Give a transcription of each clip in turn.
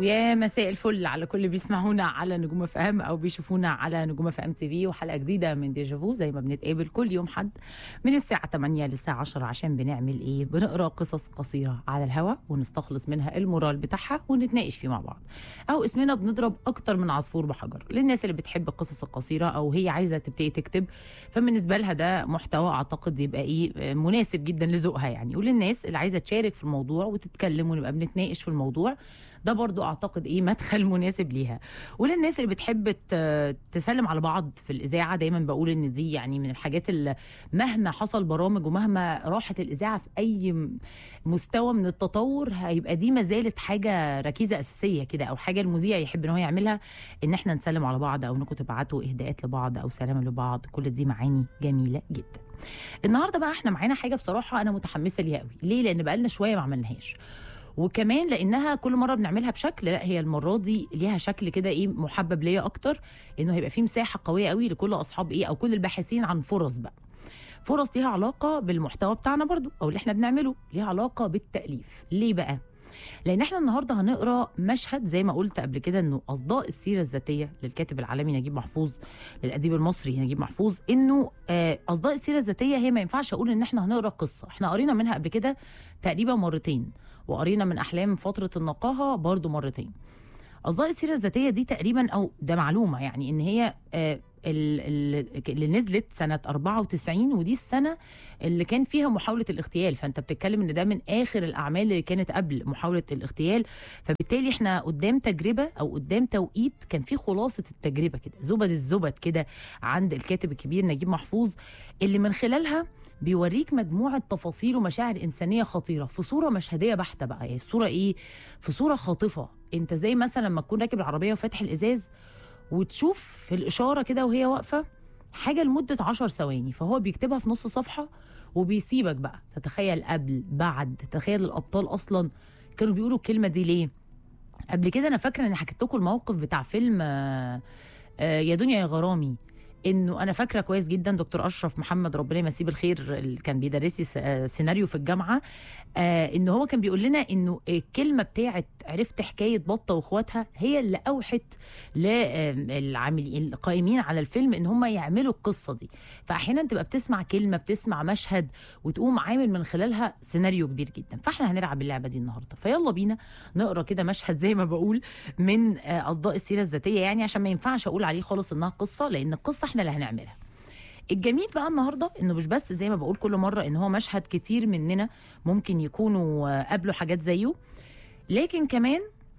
ويا مساء الفل على كل اللي بيسمعونا على نجوم اف ام او بيشوفونا على نجوم اف ام تي في وحلقه جديده من ديجافو زي ما بنتقابل كل يوم حد من الساعه 8 للساعه 10 عشان بنعمل ايه بنقرا قصص قصيره على الهواء ونستخلص منها المورال بتاعها ونتناقش فيه مع بعض او اسمنا بنضرب اكتر من عصفور بحجر للناس اللي بتحب القصص القصيره او هي عايزه تبتدي تكتب فبالنسبه لها ده محتوى اعتقد يبقى ايه مناسب جدا لذوقها يعني وللناس اللي عايزه تشارك في الموضوع وتتكلم ونبقى بنتناقش في الموضوع ده برضو اعتقد ايه مدخل مناسب ليها وللناس اللي بتحب ت- تسلم على بعض في الاذاعه دايما بقول ان دي يعني من الحاجات اللي مهما حصل برامج ومهما راحت الاذاعه في اي م- مستوى من التطور هيبقى دي ما زالت حاجه ركيزه اساسيه كده او حاجه المذيع يحب ان هو يعملها ان احنا نسلم على بعض او انكم تبعتوا اهداءات لبعض او سلام لبعض كل دي معاني جميله جدا النهارده بقى احنا معانا حاجه بصراحه انا متحمسه ليها قوي ليه لان بقالنا شويه ما عملناهاش وكمان لانها كل مره بنعملها بشكل لا هي المره دي ليها شكل كده ايه محبب ليا اكتر انه هيبقى في مساحه قويه قوي لكل اصحاب ايه او كل الباحثين عن فرص بقى فرص ليها علاقه بالمحتوى بتاعنا برضو او اللي احنا بنعمله ليها علاقه بالتاليف ليه بقى لان احنا النهارده هنقرا مشهد زي ما قلت قبل كده انه اصداء السيره الذاتيه للكاتب العالمي نجيب محفوظ للاديب المصري نجيب محفوظ انه آه، اصداء السيره الذاتيه هي ما ينفعش اقول ان احنا هنقرا قصه احنا قرينا منها قبل كده تقريبا مرتين وقرينا من احلام فتره النقاهه برضو مرتين اصداء السيره الذاتيه دي تقريبا او ده معلومه يعني ان هي آه، ال- ال- اللي نزلت سنه 94 ودي السنه اللي كان فيها محاوله الاغتيال فانت بتتكلم ان ده من اخر الاعمال اللي كانت قبل محاوله الاغتيال فبالتالي احنا قدام تجربه او قدام توقيت كان فيه خلاصه التجربه كده زبد الزبد كده عند الكاتب الكبير نجيب محفوظ اللي من خلالها بيوريك مجموعه تفاصيل ومشاعر انسانيه خطيره في صوره مشهديه بحته بقى يعني صوره ايه في صوره خاطفه انت زي مثلا لما تكون راكب العربيه وفاتح الازاز وتشوف في الاشاره كده وهي واقفه حاجه لمده عشر ثواني فهو بيكتبها في نص صفحه وبيسيبك بقى تتخيل قبل بعد تخيل الابطال اصلا كانوا بيقولوا الكلمه دي ليه قبل كده انا فاكره اني حكيت لكم الموقف بتاع فيلم آه، آه، يا دنيا يا غرامي انه انا فاكره كويس جدا دكتور اشرف محمد ربنا يمسيه بالخير اللي كان بيدرس لي س- آه، سيناريو في الجامعه آه ان هو كان بيقول لنا انه الكلمه بتاعت عرفت حكايه بطه واخواتها هي اللي اوحت للعاملين القائمين على الفيلم ان هم يعملوا القصه دي فاحيانا تبقى بتسمع كلمه بتسمع مشهد وتقوم عامل من خلالها سيناريو كبير جدا فاحنا هنلعب اللعبه دي النهارده فيلا بينا نقرا كده مشهد زي ما بقول من آه، اصداء السيره الذاتيه يعني عشان ما ينفعش اقول عليه خالص انها قصه لان القصه احنا اللي هنعملها الجميل بقى النهارده انه مش بس زي ما بقول كل مره ان هو مشهد كتير مننا ممكن يكونوا آه، قابلوا حاجات زيه لكن كمان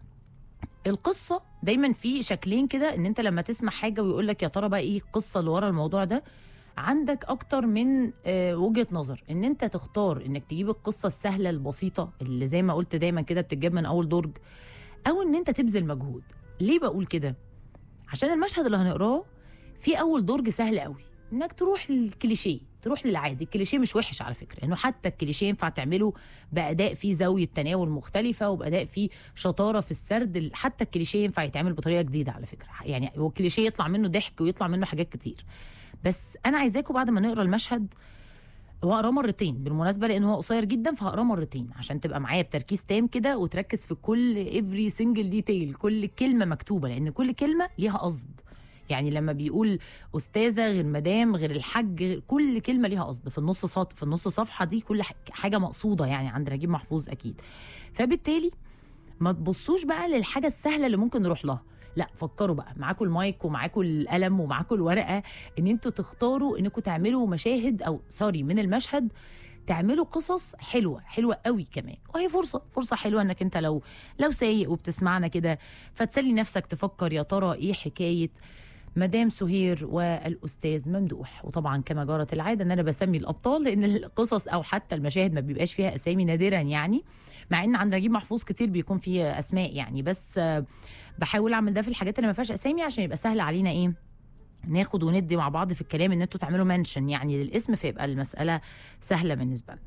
القصه دايما في شكلين كده ان انت لما تسمع حاجه ويقول لك يا ترى بقى ايه القصه اللي ورا الموضوع ده عندك اكتر من آه، وجهه نظر ان انت تختار انك تجيب القصه السهله البسيطه اللي زي ما قلت دايما كده بتتجاب من اول درج او ان انت تبذل مجهود ليه بقول كده عشان المشهد اللي هنقراه في اول درج سهل قوي انك تروح للكليشيه تروح للعادي الكليشيه مش وحش على فكره انه حتى الكليشيه ينفع تعمله باداء فيه زاويه تناول مختلفه وباداء فيه شطاره في السرد حتى الكليشيه ينفع يتعمل بطريقه جديده على فكره يعني هو الكليشيه يطلع منه ضحك ويطلع منه حاجات كتير بس انا عايزاكم بعد ما نقرا المشهد وهقراه مرتين بالمناسبه لان هو قصير جدا فهقراه مرتين عشان تبقى معايا بتركيز تام كده وتركز في كل افري سنجل ديتيل كل كلمه مكتوبه لان كل كلمه ليها قصد يعني لما بيقول استاذه غير مدام غير الحاج غير كل كلمه ليها قصد في النص سطر في النص صفحه دي كل ح- حاجه مقصوده يعني عند نجيب محفوظ اكيد فبالتالي ما تبصوش بقى للحاجه السهله اللي ممكن نروح لها لا فكروا بقى معاكم المايك ومعاكم القلم ومعاكم الورقه ان انتوا تختاروا انكم تعملوا مشاهد او سوري من المشهد تعملوا قصص حلوه حلوه قوي كمان وهي فرصه فرصه حلوه انك انت لو لو سايق وبتسمعنا كده فتسلي نفسك تفكر يا ترى ايه حكايه مدام سهير والاستاذ ممدوح وطبعا كما جرت العاده ان انا بسمي الابطال لان القصص او حتى المشاهد ما بيبقاش فيها اسامي نادرا يعني مع ان عند نجيب محفوظ كتير بيكون فيه اسماء يعني بس آه، بحاول اعمل ده في الحاجات اللي ما فيهاش اسامي عشان يبقى سهل علينا ايه ناخد وندي مع بعض في الكلام ان انتوا تعملوا منشن يعني للاسم فيبقى المساله سهله بالنسبه لنا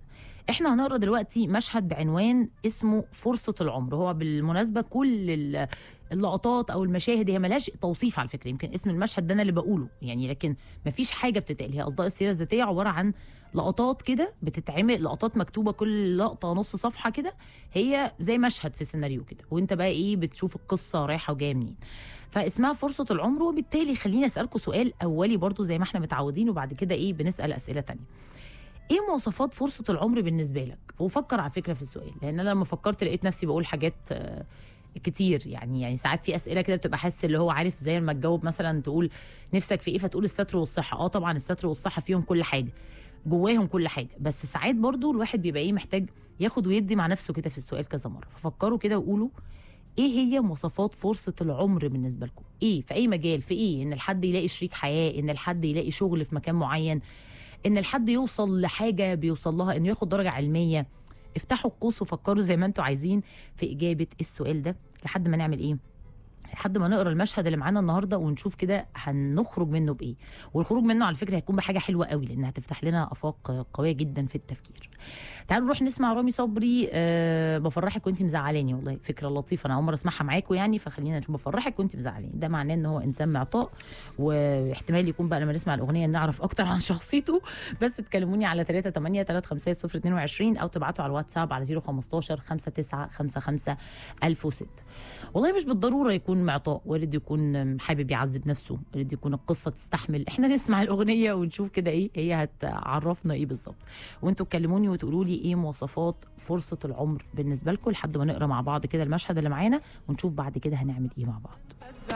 احنا هنقرا دلوقتي مشهد بعنوان اسمه فرصه العمر هو بالمناسبه كل ال- اللقطات او المشاهد هي ملهاش توصيف على فكره يمكن اسم المشهد ده انا اللي بقوله يعني لكن مفيش حاجه بتتقال هي اصداء السيره الذاتيه عباره عن لقطات كده بتتعمل لقطات مكتوبه كل لقطه نص صفحه كده هي زي مشهد في سيناريو كده وانت بقى ايه بتشوف القصه رايحه وجايه منين فاسمها فرصه العمر وبالتالي خليني اسالكم سؤال اولي برضو زي ما احنا متعودين وبعد كده ايه بنسال اسئله تانية ايه مواصفات فرصه العمر بالنسبه لك وفكر على فكره في السؤال لان انا لما فكرت لقيت نفسي بقول حاجات آه، كتير يعني يعني ساعات في اسئله كده بتبقى حاسس اللي هو عارف زي ما تجاوب مثلا تقول نفسك في ايه فتقول الستر والصحه اه طبعا الستر والصحه فيهم كل حاجه جواهم كل حاجه بس ساعات برضو الواحد بيبقى ايه محتاج ياخد ويدي مع نفسه كده في السؤال كذا مره ففكروا كده وقولوا ايه هي مواصفات فرصه العمر بالنسبه لكم ايه في اي مجال في ايه ان الحد يلاقي شريك حياه ان الحد يلاقي شغل في مكان معين ان الحد يوصل لحاجه بيوصل لها انه ياخد درجه علميه افتحوا القوس وفكروا زي ما انتوا عايزين في اجابه السؤال ده لحد ما نعمل ايه لحد ما نقرا المشهد اللي معانا النهارده ونشوف كده هنخرج منه بايه والخروج منه على فكره هيكون بحاجه حلوه قوي لانها هتفتح لنا افاق قويه جدا في التفكير تعالوا نروح نسمع رامي صبري أه بفرحك وانت مزعلاني والله فكره لطيفه انا اول مره اسمعها معاكم يعني فخلينا نشوف بفرحك وانت مزعلاني ده معناه ان هو انسان معطاء واحتمال يكون بقى لما نسمع الاغنيه نعرف اكتر عن شخصيته بس تكلموني على 3 8 3 5 0 22 او تبعتوا على الواتساب على 015 59 55 1006 والله مش بالضروره يكون معطاء وارد يكون حابب يعذب نفسه وارد يكون القصه تستحمل احنا نسمع الاغنيه ونشوف كده ايه هي هتعرفنا ايه بالظبط وانتوا تكلموني وتقولوا لي ايه مواصفات فرصه العمر بالنسبه لكم لحد ما نقرا مع بعض كده المشهد اللي معانا ونشوف بعد كده هنعمل ايه مع بعض